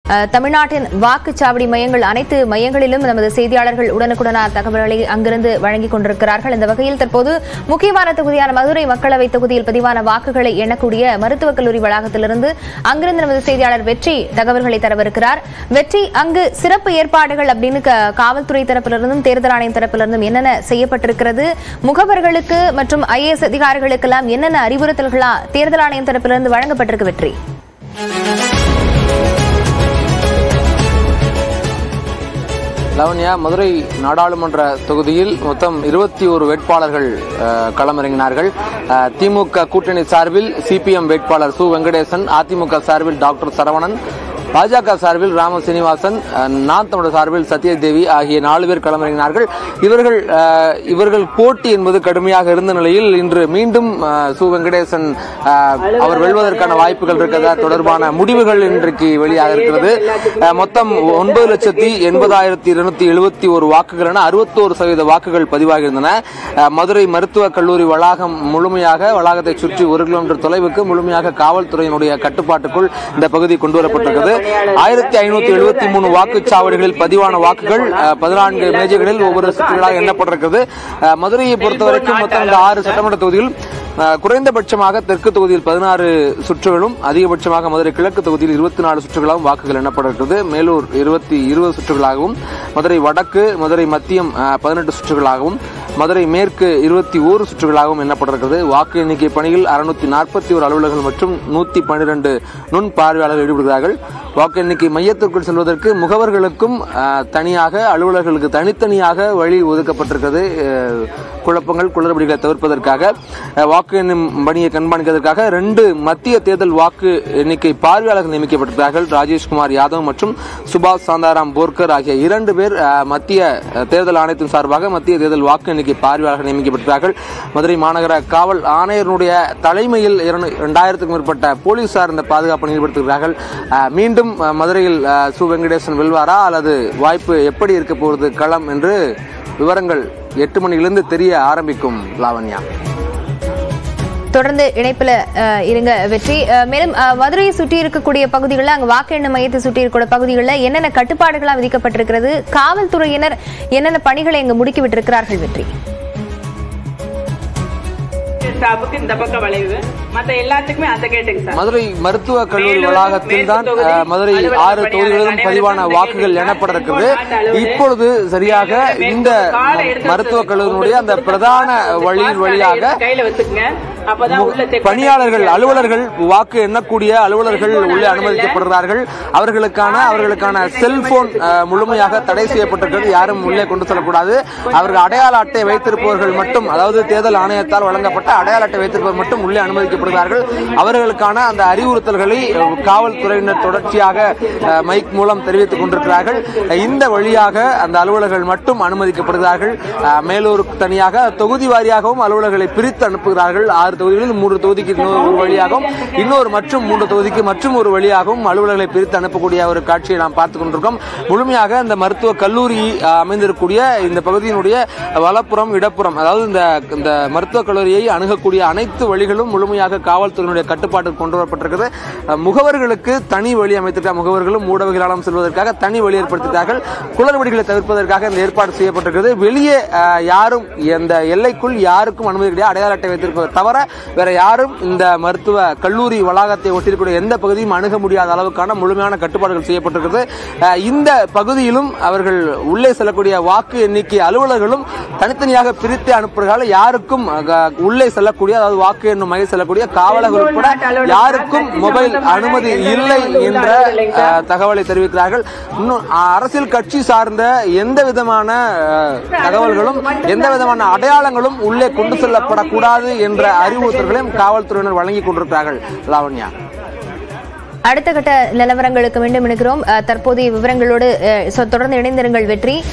அஹ், தமிழ்நாட்டின் வாக்குச்சாவடி மையங்கள் அனைத்து மையங்களிலும் நமது செய்தியாளர்கள் உடனுக்குடனான தகவல்களை அங்கிருந்து வழங்கிக் கொண்டிருக்கிறார்கள் இந்த வகையில் தற்போது முக்கியமான தொகுதியான மதுரை மக்களவை தொகுதியில் பதிவான வாக்குகளை எண்ணக்கூடிய மருத்துவக் கல்லூரி வளாகத்திலிருந்து அங்கிருந்து நமது செய்தியாளர் வெற்றி தகவல்களை தரவிருக்கிறார் வெற்றி அங்கு சிறப்பு ஏற்பாடுகள் அப்படின்னு க- காவல்துறை தரப்பிலிருந்தும் தேர்தல் ஆணையம் தரப்பிலிருந்தும் என்னென்ன செய்யப்பட்டிருக்கிறது முகவர்களுக்கு மற்றும் ஐஏஎஸ் அதிகாரிகளுக்கெல்லாம் என்னென்ன அறிவுறுத்தல்களா தேர்தல் ஆணையம் தரப்பிலிருந்து வழங்கப்பட்டிருக்கு வெற்றி லவண்யா மதுரை நாடாளுமன்ற தொகுதியில் மொத்தம் இருபத்தி ஒரு வேட்பாளர்கள் அஹ், களமிறங்கினார்கள் அஹ், திமுக கூட்டணி சார்பில் சிபிஎம் வேட்பாளர் சு வெங்கடேசன் அதிமுக சார்பில் டாக்டர் சரவணன் பாஜக சார்பில் ராம சீனிவாசன் அஹ், நாம் தமிழர் சார்பில் சத்யதேவி ஆகிய நாலு பேர் களமிறங்கினார்கள் இவர்கள் அஹ், இவர்கள் போட்டி என்பது கடுமையாக இருந்த நிலையில் இன்று மீண்டும் அஹ், சு வெங்கடேசன் அஹ், அவர் வெல்வதற்கான வாய்ப்புகள் இருக்கிறதா தொடர்பான முடிவுகள் இன்றைக்கு வெளியாக இருக்கிறது அஹ், மொத்தம் ஒன்பது லட்சத்தி எண்பதாயிரத்தி இருநூத்தி எழுபத்தி ஒரு வாக்குகள் என அறுபத்தோரு சதவீத வாக்குகள் பதிவாகியிருந்தன அஹ், மதுரை மருத்துவக் கல்லூரி வளாகம் முழுமையாக வளாகத்தை சுற்றி ஒரு கிலோமீட்டர் தொலைவுக்கு முழுமையாக காவல்துறையினுடைய கட்டுப்பாட்டுக்குள் இந்த பகுதி கொண்டு வரப்பட்டிருக்கிறது ஆயிரத்தி ஐநூத்தி எழுபத்தி மூணு வாக்குச்சாவடிகளில் பதிவான வாக்குகள் அஹ், பதினான்கு மேஜைகளில் ஒவ்வொரு சுற்றுகளாக எண்ணப்பட்டிருக்கிறது அஹ், மதுரையை பொறுத்தவரைக்கும் மொத்தம் இந்த ஆறு சட்டமன்ற தொகுதியில் அஹ், குறைந்தபட்சமாக தெற்கு தொகுதியில் பதினாறு சுற்றுகளும் அதிகபட்சமாக மதுரை கிழக்கு தொகுதியில் இருபத்தி நாலு சுற்றுகளாகவும் வாக்குகள் எண்ணப்பட்டிருக்கிறது மேலூர் இருபத்தி இருபது சுற்றுகளாகவும் மதுரை வடக்கு மதுரை மத்தியம் பதினெட்டு சுற்றுகளாகவும் மதுரை மேற்கு இருபத்தி ஓரு சுற்றுகளாகவும் எண்ணப்பட்டிருக்கிறது வாக்கு எண்ணிக்கை பணியில் அறுநூத்தி நாற்பத்தி ஒரு அலுவலர்கள் மற்றும் நூத்தி பன்னிரண்டு நுண் பார்வையாளர்கள் ஈடுபடுகிறார்கள் வாக்கு எண்ணிக்கை மையத்திற்குள் செல்வதற்கு முகவர்களுக்கும் அஹ், தனியாக அலுவலர்களுக்கு தனித்தனியாக வழி ஒதுக்கப்பட்டிருக்கிறது அஹ், குழப்பங்கள் குளறுபடிகளை தவிர்ப்பதற்காக அஹ், வாக்கு எண்ணும் பணியை கண்காணிப்பதற்காக ரெண்டு மத்திய தேர்தல் வாக்கு எண்ணிக்கை பார்வையாளர்கள் நியமிக்கப்பட்டிருக்கிறார்கள் ராஜேஷ்குமார் யாதவ் மற்றும் சுபாஷ் சாந்தாராம் போர்கர் ஆகிய இரண்டு பேர் அஹ், மத்திய அஹ், தேர்தல் ஆணையத்தின் சார்பாக மத்திய தேர்தல் வாக்கு எண்ணிக்கை பார்வையாளர்கள் நியமிக்கப்பட்டிருக்கிறார்கள் மதுரை மாநகர காவல் ஆணையருடைய தலைமையில் இரண்டு- இரண்டாயிரத்துக்கும் மேற்பட்ட போலீசார் இந்த பாதுகாப்பு ஈடுபடுத்துகிறார்கள் அஹ், மீண்டும் அஹ், மதுரையில் அஹ், சு வெங்கடேசன் வெல்வாரா அல்லது வாய்ப்பு எப்படி இருக்க போகிறது களம் என்று விவரங்கள் எட்டு மணியிலிருந்து தெரிய ஆரம்பிக்கும் லாவண்யா தொடர்ந்து இணைப்புல அஹ், இருங்க வெற்றி அஹ், மேலும் அஹ், மதுரையை சுற்றி இருக்கக்கூடிய பகுதிகளில் அங்க வாக்கு எண்ண மையத்தை சுற்றி இருக்கக்கூடிய பகுதிகளில் என்னென்ன கட்டுப்பாடுகளாக விதிக்கப்பட்டிருக்கிறது காவல்துறையினர் என்னென்ன பணிகளை இங்கு முடுக்கி விட்டிருக்கிறார்கள் வெற்றி ஸ்டாப்புக்கு இந்த பக்கம் வளைவு மத்த எல்லாத்துக்குமே அந்த கேட்டுங்க சார் மதுரை மருத்துவக் கல்லூரி மேலூர், வளாகத்தில் தான் மேற்கு தொகுதி, அஹ், மதுரை அலுவலக ஆறு பணியாளர் தொகுதிகளிலும் அனைவருக்கும் பதிவான இந்த வாக்குகள் கேட்டு எண்ணப்பட இருக்கிறது மாவட்ட அலுவலர், இப்பொழுது சரியாக மேற்கு இந்த காலை எடுத்து மருத்துவக் வச்சு கல்லூரியினுடைய அந்த உங்களுக்கு பிரதான பாஸ் வழியின் கார்டை வழியாக எடுத்து கையில வச்சுக்கங்க அப்பதான் உள்ள check பணியாளர்கள் பண்ணி- அலுவலர்கள் வாக்கு எண்ணக்கூடிய அலுவலர்கள் உள்ளே அனுமதிக்கப்படுகிறார்கள் அவர்களுக்கான அவர்களுக்கான செல்போன் அஹ், முழுமையாக தடை செய்யப்பட்டிருக்கிறது யாரும் உள்ளே கொண்டு செல்லக்கூடாது அவர்கள் அடையாள அட்டை வைத்திருப்பவர்கள் மட்டும் அதாவது தேர்தல் ஆணையத்தால் வழங்கப்பட்ட அடையாள அட்டை வைத்திருப்பவர் மட்டும் உள்ளே அனுமதிக்கப்படுகிறார்கள் அவர்களுக்கான அந்த அறிவுறுத்தல்களை அஹ், காவல்துறையினர் தொடர்ச்சியாக அஹ், மைக் மூலம் தெரிவித்துக் கொண்டிருக்கிறார்கள் இந்த வழியாக அந்த அலுவலர்கள் மட்டும் அனுமதிக்கப்படுகிறார்கள் அஹ், மேலூருக்கு தனியாக தொகுதி வாரியாகவும் அலுவலர்களை பிரித்து அனுப்புகிறார்கள் ஆறு தொகுதிகளில் மூன்று தொகுதிக்கு இன்னொரு ஒரு வழியாகவும் இன்னொரு மற்றும் மூன்று தொகுதிக்கு மற்றும் ஒரு வழியாகவும் அலுவலர்களை பிரித்து அனுப்பக்கூடிய ஒரு காட்சியை நாம் பார்த்துக் கொண்டிருக்கோம் முழுமையாக இந்த மருத்துவ கல்லூரி அஹ், அமைந்திருக்கக்கூடிய இந்த பகுதியினுடைய வலப்புறம் இடப்புறம் அதாவது இந்த இந்த மருத்துவக் கல்லூரியை அணுகக்கூடிய அனைத்து வழிகளும் முழுமையாக காவல்துறையினுடைய கட்டுப்பாட்டுக்கு கொண்டு வரப்பட்டிருக்கிறது அஹ், முகவர்களுக்கு தனி வழி அமைத்திருக்க முகவர்களும் ஊடகங்களாலும் செல்வதற்காக தனி வழி ஏற்படுத்தியிருக்கார்கள் குளறுபடிகளை தவிர்ப்பதற்காக இந்த ஏற்பாடு செய்யப்பட்டிருக்கிறது வெளியே அஹ், யாரும் இந்த எல்லைக்குள் யாருக்கும் அனுமதி கிடையாது அடையாள அட்டை வைத்திருப்பது தவிர வேற யாரும் இந்த மருத்துவ கல்லூரி வளாகத்தை ஒட்டியிருக்கூடிய எந்த பகுதியும் அணுக முடியாத அளவுக்கான முழுமையான கட்டுப்பாடுகள் செய்யப்பட்டிருக்கிறது அஹ், இந்த பகுதியிலும் அவர்கள் உள்ளே செல்லக்கூடிய வாக்கு எண்ணிக்கை அலுவலர்களும் தனித்தனியாக பிரித்து அனுப்புகிறார்கள் யாருக்கும் அஹ், உள்ளே செல்லக்கூடிய அதாவது வாக்கு எண்ணும் மையம் செல்லக்கூடிய காவலர்கள் உட்பட யாருக்கும் மொபைல் அனுமதி இல்லை என்ற அஹ், தகவலை தெரிவிக்கிறார்கள் இன்னும் அஹ், அரசியல் கட்சி சார்ந்த எந்த விதமான அஹ், தகவல்களும் எந்த விதமான அடையாளங்களும் உள்ளே கொண்டு செல்லப்படக்கூடாது என்ற அறிவுறுத்தல்களையும் காவல்துறையினர் வழங்கிக் கொண்டிருக்கிறார்கள் லாவண்யா அடுத்த கட்ட நிலவரங்களுக்கு மீண்டும் இணைக்கிறோம் அஹ், தற்போதைய விவரங்களோடு அஹ், தொடர்ந்து இணைந்திருங்கள் வெற்றி